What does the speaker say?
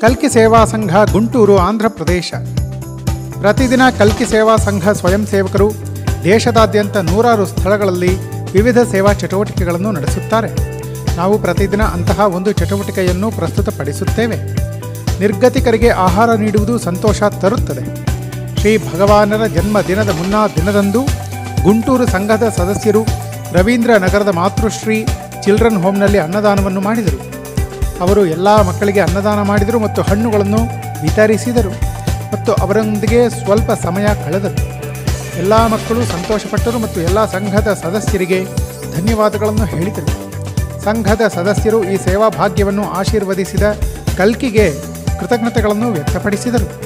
ಕಲ್ಕಿ ಸೇವಾ ಸಂಘ ಗುಂಟೂರು ಆಂಧ್ರ ಪ್ರದೇಶ ಪ್ರತಿದಿನ ಕಲ್ಕಿ ಸೇವಾ ಸಂಘ ಸ್ವಯಂ ಸೇವಕರು ದೇಶದಾದ್ಯಂತ ನೂರಾರು ಸ್ಥಳಗಳಲ್ಲಿ ವಿವಿಧ ಸೇವಾ ಚಟುವಟಿಕೆಗಳನ್ನು ನಡೆಸುತ್ತಾರೆ ನಾವು ಪ್ರತಿದಿನ ಅಂತಹ ಒಂದು ಚಟುವಟಿಕೆಯನ್ನು ಪ್ರಸ್ತುತಪಡಿಸುತ್ತೇವೆ ನಿರ್ಗತಿಕರಿಗೆ ಆಹಾರ ನೀಡುವುದು ಸಂತೋಷ ತರುತ್ತದೆ ಶ್ರೀ ಭಗವಾನರ ಜನ್ಮ ದಿನದ ಮುನ್ನಾ ದಿನದಂದು ಗುಂಟೂರು ಸಂಘದ ಸದಸ್ಯರು ರವೀಂದ್ರ ನಗರದ ಮಾತೃಶ್ರೀ ಚಿಲ್ಡ್ರನ್ ಹೋಮ್ನಲ್ಲಿ ಅನ್ನದಾನವನ್ನು ಮಾಡಿದರು ಅವರು ಎಲ್ಲ ಮಕ್ಕಳಿಗೆ ಅನ್ನದಾನ ಮಾಡಿದರು ಮತ್ತು ಹಣ್ಣುಗಳನ್ನು ವಿತರಿಸಿದರು ಮತ್ತು ಅವರೊಂದಿಗೆ ಸ್ವಲ್ಪ ಸಮಯ ಕಳೆದರು ಎಲ್ಲ ಮಕ್ಕಳು ಸಂತೋಷಪಟ್ಟರು ಮತ್ತು ಎಲ್ಲ ಸಂಘದ ಸದಸ್ಯರಿಗೆ ಧನ್ಯವಾದಗಳನ್ನು ಹೇಳಿದರು ಸಂಘದ ಸದಸ್ಯರು ಈ ಸೇವಾ ಭಾಗ್ಯವನ್ನು ಆಶೀರ್ವದಿಸಿದ ಕಲ್ಕಿಗೆ ಕೃತಜ್ಞತೆಗಳನ್ನು ವ್ಯಕ್ತಪಡಿಸಿದರು